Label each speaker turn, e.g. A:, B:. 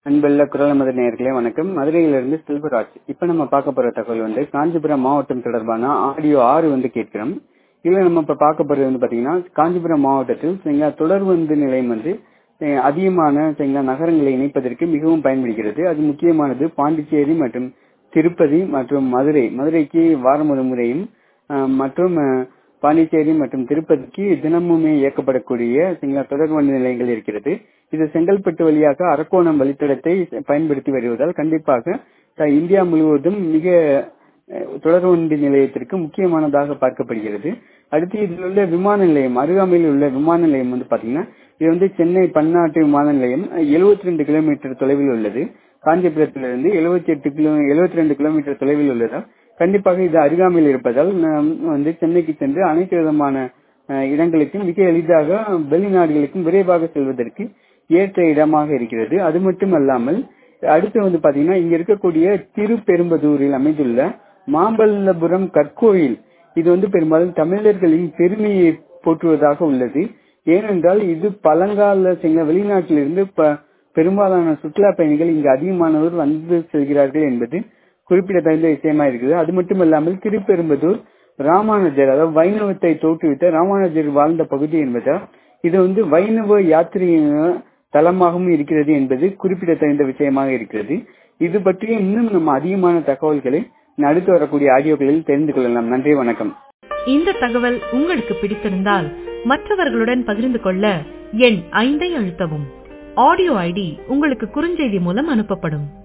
A: அன்புள்ள குரல் மதுரை நேயர்களே வணக்கம் மதுரையிலிருந்து செல்வராஜ் இப்ப நம்ம பார்க்க போற தகவல் வந்து காஞ்சிபுரம் மாவட்டம் தொடர்பான ஆடியோ ஆறு வந்து கேட்கிறோம் இதுல நம்ம இப்ப பார்க்க போறது வந்து பாத்தீங்கன்னா காஞ்சிபுரம் மாவட்டத்தில் சரிங்களா தொடர்வந்து நிலையம் வந்து அஹ், அதிகமான சரிங்களா நகரங்களை இணைப்பதற்கு மிகவும் பயன்படுகிறது அது முக்கியமானது பாண்டிச்சேரி மற்றும் திருப்பதி மற்றும் மதுரை மதுரைக்கு வாரம் ஒரு முறையும் அஹ், மற்றும் அஹ், பாண்டிச்சேரி மற்றும் திருப்பதிக்கு தினமுமே இயக்கப்படக்கூடிய சரிங்களா தொடர்வண்டி நிலையங்கள் இருக்கிறது இது செங்கல்பட்டு வழியாக அரக்கோணம் வழித்தடத்தை பயன்படுத்தி வருவதால் கண்டிப்பாக அஹ், இந்தியா முழுவதும் மிக அஹ், தொடர்வண்டி நிலையத்திற்கு முக்கியமானதாக பார்க்கப்படுகிறது அடுத்து இதில் உள்ள விமான நிலையம் அருகாமையில் உள்ள விமான நிலையம் வந்து பாத்தீங்கன்னா இது வந்து சென்னை பன்னாட்டு விமான நிலையம் எழுபத்தி ரெண்டு கிலோமீட்டர் தொலைவில் உள்ளது காஞ்சிபுரத்திலிருந்து எழுபத்தி எட்டு கிலோ எழுபத்தி ரெண்டு கிலோமீட்டர் தொலைவில் உள்ளதால் கண்டிப்பாக இது அருகாமையில் இருப்பதால் நாம் வந்து சென்னைக்கு சென்று அனைத்து விதமான அஹ், இடங்களுக்கும் மிக எளிதாக வெளிநாடுகளுக்கும் விரைவாக செல்வதற்கு ஏற்ற இடமாக இருக்கிறது அது மட்டுமல்லாமல் அடுத்து வந்து பாத்தீங்கன்னா இங்க இருக்கக்கூடிய திருப்பெரும்பதூரில் அமைந்துள்ள மாமல்லபுரம் கற்கோயில் இது வந்து பெரும்பாலும் தமிழர்களின் பெருமையை போற்றுவதாக உள்ளது ஏனென்றால் இது பழங்கால சில வெளிநாட்டிலிருந்து ப- பெரும்பாலான சுற்றுலா பயணிகள் இங்கு அதிகமானவர் வந்து செல்கிறார்கள் என்பது குறிப்பிடத்தகுந்த விஷயமா இருக்குது அது மட்டுமல்லாமல் திருப்பெரும்பதூர் ராமானுஜர் அதாவது வைணவத்தை தோற்றுவித்த ராமானுஜர் வாழ்ந்த பகுதி என்பதால் இது வந்து வைணவ யாத்திரை தலமாகவும் இருக்கிறது என்பது குறிப்பிடத்தகுந்த விஷயமாக இருக்கிறது இது பற்றி இன்னும் நம்ம அதிகமான தகவல்களை அடுத்து வரக்கூடிய ஆடியோக்களில் தெரிந்து கொள்ளலாம் நன்றி வணக்கம்
B: இந்த தகவல் உங்களுக்கு பிடித்திருந்தால் மற்றவர்களுடன் பகிர்ந்து கொள்ள எண் ஐந்தை அழுத்தவும் ஆடியோ ஐடி உங்களுக்கு குறுஞ்செய்தி மூலம் அனுப்பப்படும்